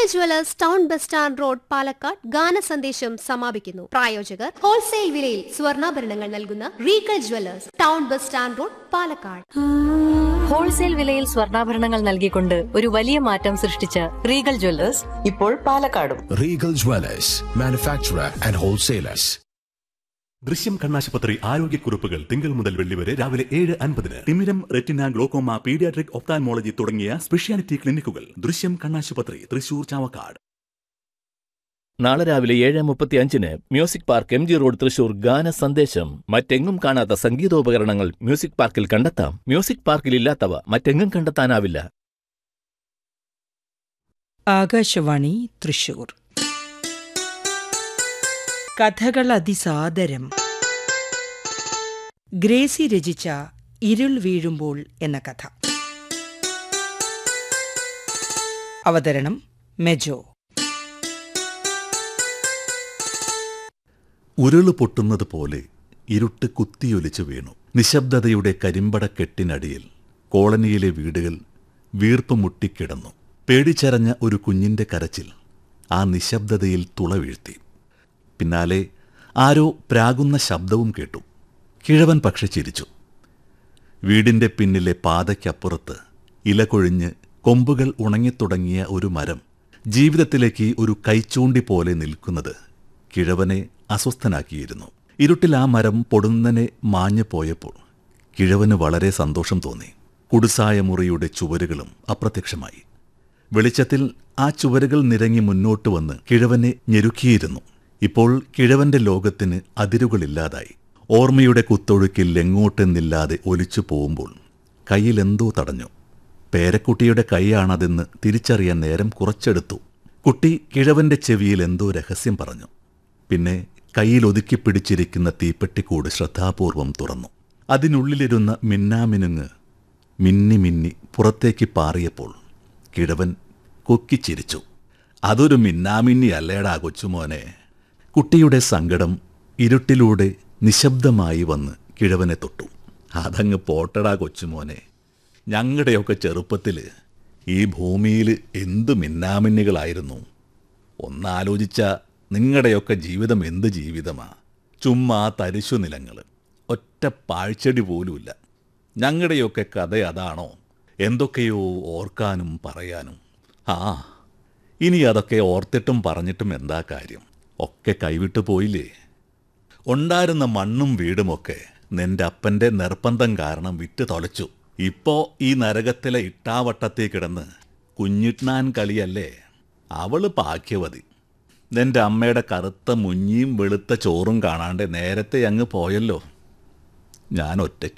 Regal jewellers town bus stand road Palakkad ഗാന സന്ദേശം സമാപിക്കുന്നു പ്രായോജകർ ഹോൾസെയിൽ വിലയിൽ സ്വർണ്ണാഭരണങ്ങൾ നൽകുന്ന Regal jewellers town bus stand road Palakkad wholesale വിലയിൽ സ്വർണ്ണാഭരണങ്ങൾ നൽകിക്കൊണ്ട് ഒരു വലിയ മാറ്റം സൃഷ്ടിച്ച റീഗൽ ജ്വല്ലേഴ്സ് ഇപ്പോൾ പാലക്കാടും Regal Dwellers, manufacturer and wholesalers. ദൃശ്യം കണ്ണാശുപത്രി ആരോഗ്യക്കുറിപ്പുകൾ തിങ്കൾ മുതൽ വെള്ളി വരെ രാവിലെ ഏഴ് അൻപതിന് തിമിരം റെറ്റിന ഗ്ലോക്കോമ പീഡിയാട്രിക് ഒപ്താൻമോളജി തുടങ്ങിയ സ്പെഷ്യാലിറ്റി ക്ലിനിക്കുകൾ ദൃശ്യം കണ്ണാശുപത്രി തൃശൂർ ചാവക്കാട് നാളെ രാവിലെ ഏഴ് മുപ്പത്തി അഞ്ചിന് music park M G road Thrissur ഗാന സന്ദേശം മറ്റെങ്ങും കാണാത്ത സംഗീതോപകരണങ്ങൾ മ്യൂസിക് പാർക്കിൽ കണ്ടെത്താം മ്യൂസിക് പാർക്കിൽ ഇല്ലാത്തവ മറ്റെങ്ങും കണ്ടെത്താനാവില്ല ആകാശവാണി തൃശൂർ കഥകൾ അതിസാദരം ഗ്രേസി രചിച്ച ഇരുൾ വീഴുമ്പോൾ എന്ന കഥ അവതരണം മെജോ ഉരുള് പൊട്ടുന്നത് പോലെ ഇരുട്ട് കുത്തിയൊലിച്ചു വീണു നിശബ്ദതയുടെ കരിമ്പടക്കെട്ടിനടിയിൽ കോളനിയിലെ വീടുകൾ വീർപ്പ് മുട്ടിക്കിടന്നു പേടിച്ചരഞ്ഞ ഒരു കുഞ്ഞിന്റെ കരച്ചിൽ ആ നിശബ്ദതയിൽ തുള വീഴ്ത്തി പിന്നാലെ ആരോ പ്രാകുന്ന ശബ്ദവും കേട്ടു കിഴവൻ പക്ഷെ ചിരിച്ചു വീടിന്റെ പിന്നിലെ പാതയ്ക്കപ്പുറത്ത് ഇല കൊഴിഞ്ഞ് കൊമ്പുകൾ ഉണങ്ങിത്തുടങ്ങിയ ഒരു മരം ജീവിതത്തിലേക്ക് ഒരു കൈച്ചൂണ്ടി പോലെ നിൽക്കുന്നത് കിഴവനെ അസ്വസ്ഥനാക്കിയിരുന്നു ഇരുട്ടിൽ ആ മരം പൊടുന്നനെ മാഞ്ഞു പോയപ്പോൾ കിഴവന് വളരെ സന്തോഷം തോന്നി കുടുസായ മുറിയുടെ ചുവരുകളും അപ്രത്യക്ഷമായി വെളിച്ചത്തിൽ ആ ചുവരുകൾ നിരങ്ങി മുന്നോട്ട് വന്ന് കിഴവനെ ഞെരുക്കിയിരുന്നു ഇപ്പോൾ കിഴവന്റെ ലോകത്തിന് അതിരുകളില്ലാതായി ഓർമ്മയുടെ കുത്തൊഴുക്കിൽ എങ്ങോട്ടെന്നില്ലാതെ ഒലിച്ചു പോകുമ്പോൾ കയ്യിലെന്തോ തടഞ്ഞു പേരക്കുട്ടിയുടെ കൈയാണതെന്ന് തിരിച്ചറിയാൻ നേരം കുറച്ചെടുത്തു കുട്ടി കിഴവന്റെ ചെവിയിൽ എന്തോ രഹസ്യം പറഞ്ഞു പിന്നെ കയ്യിൽ ഒതുക്കി പിടിച്ചിരിക്കുന്ന തീപ്പെട്ടിക്കൂട് ശ്രദ്ധാപൂർവം തുറന്നു അതിനുള്ളിലിരുന്ന മിന്നാമിനുങ്ങ് മിന്നി മിന്നി പുറത്തേക്ക് പാറിയപ്പോൾ കിഴവൻ കൊക്കിച്ചിരിച്ചു അതൊരു മിന്നാമിന്നി അല്ലേടാ കൊച്ചുമോനെ കുട്ടിയുടെ സങ്കടം ഇരുട്ടിലൂടെ നിശബ്ദമായി വന്ന് കിഴവനെ തൊട്ടു അതങ്ങ് പോട്ടടാ കൊച്ചുമോനെ ഞങ്ങളുടെയൊക്കെ ചെറുപ്പത്തിൽ ഈ ഭൂമിയിൽ എന്ത് മിന്നാമിന്നികളായിരുന്നു ഒന്നാലോചിച്ച നിങ്ങളുടെയൊക്കെ ജീവിതം എന്ത് ജീവിതമാ ചുമ്മാ തരിശു നിലങ്ങൾ ഒറ്റ പാഴ്ചെടി പോലുമില്ല ഞങ്ങളുടെയൊക്കെ കഥ അതാണോ എന്തൊക്കെയോ ഓർക്കാനും പറയാനും ആ ഇനി അതൊക്കെ ഓർത്തിട്ടും പറഞ്ഞിട്ടും എന്താ കാര്യം ഒക്കെ കൈവിട്ടു പോയില്ലേ ഉണ്ടായിരുന്ന മണ്ണും വീടുമൊക്കെ നിന്റെ അപ്പന്റെ നിർബന്ധം കാരണം വിറ്റ് തൊലച്ചു ഇപ്പോ ഈ നരകത്തിലെ ഇട്ടാവട്ടത്തിൽ കിടന്ന് കുഞ്ഞിട്നാൻ കളിയല്ലേ അവള് ഭാഗ്യവതി നിന്റെ അമ്മയുടെ കറുത്ത മുഞ്ഞിയും വെളുത്ത ചോറും കാണാണ്ട് നേരത്തെ അങ്ങ് പോയല്ലോ ഞാൻ ഒറ്റയ്ക്ക്